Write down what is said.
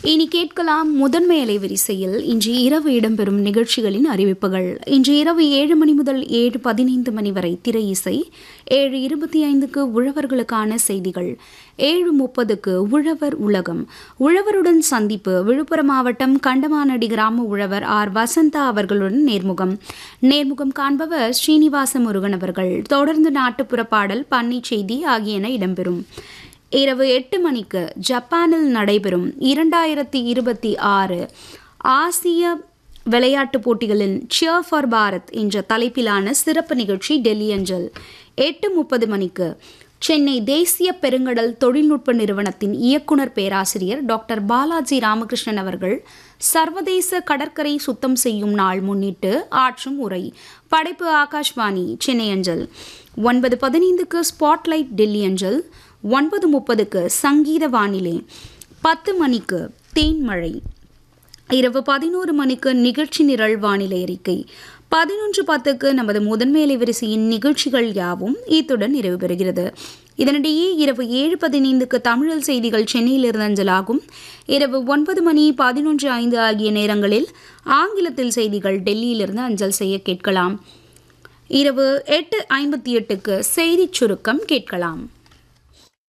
இனி கேட்கலாம் முதன்மை அலைவரிசையில் இன்று இரவு இடம்பெறும் நிகழ்ச்சிகளின் அறிவிப்புகள் இன்று இரவு ஏழு மணி முதல் ஏழு பதினைந்து மணி வரை திரை இசை ஏழு இருபத்தி ஐந்துக்கு உழவர்களுக்கான செய்திகள் ஏழு முப்பதுக்கு உழவர் உலகம் உழவருடன் சந்திப்பு விழுப்புரம் மாவட்டம் கண்டமானடி கிராம உழவர் ஆர் வசந்தா அவர்களுடன் நேர்முகம் நேர்முகம் காண்பவர் ஸ்ரீனிவாச முருகன் அவர்கள் தொடர்ந்து நாட்டுப்புற பாடல் பன்னி செய்தி ஆகியன இடம்பெறும் இரவு எட்டு மணிக்கு ஜப்பானில் நடைபெறும் இரண்டாயிரத்தி இருபத்தி ஆறு ஆசிய விளையாட்டுப் போட்டிகளின் சியர் ஃபார் பாரத் என்ற தலைப்பிலான சிறப்பு நிகழ்ச்சி டெல்லி அஞ்சல் எட்டு முப்பது மணிக்கு சென்னை தேசிய பெருங்கடல் தொழில்நுட்ப நிறுவனத்தின் இயக்குனர் பேராசிரியர் டாக்டர் பாலாஜி ராமகிருஷ்ணன் அவர்கள் சர்வதேச கடற்கரை சுத்தம் செய்யும் நாள் முன்னிட்டு ஆற்றும் உரை படைப்பு ஆகாஷ்வாணி சென்னை அஞ்சல் ஒன்பது பதினைந்துக்கு ஸ்பாட்லைட் டெல்லி அஞ்சல் ஒன்பது முப்பதுக்கு சங்கீத வானிலை பத்து மணிக்கு தேன்மழை இரவு பதினோரு மணிக்கு நிகழ்ச்சி நிரல் வானிலை அறிக்கை பதினொன்று பத்துக்கு நமது முதன்மை அலைவரிசையின் நிகழ்ச்சிகள் யாவும் இத்துடன் நிறைவு பெறுகிறது இதனிடையே இரவு ஏழு பதினைந்துக்கு தமிழல் செய்திகள் சென்னையிலிருந்து அஞ்சலாகும் இரவு ஒன்பது மணி பதினொன்று ஐந்து ஆகிய நேரங்களில் ஆங்கிலத்தில் செய்திகள் டெல்லியிலிருந்து அஞ்சல் செய்ய கேட்கலாம் இரவு எட்டு ஐம்பத்தி எட்டுக்கு செய்திச் சுருக்கம் கேட்கலாம்